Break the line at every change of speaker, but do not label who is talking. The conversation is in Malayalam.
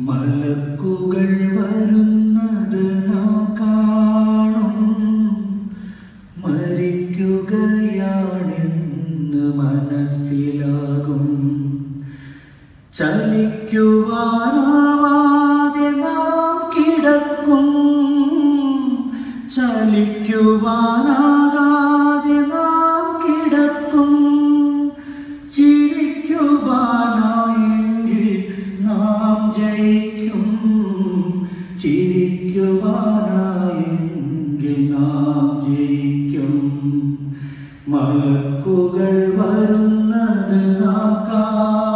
മലക്കുകൾ വരുന്നത് നാം കാണും മരിക്കുകയാണെന്ന് മനസ്സിലാകും ചലിക്കുവാനാവാതെ നാം കിടക്കും ചലിക്കുവാനാകാതെ നാം കിടക്കും ചിരിക്കുവാനായെങ്കിൽ നാം ജയിക്കും ചിരിക്കുവാനായെങ്കിൽ നാം ജയിക്കും മലക്കുകൾ വരുന്നത് നാം കാണും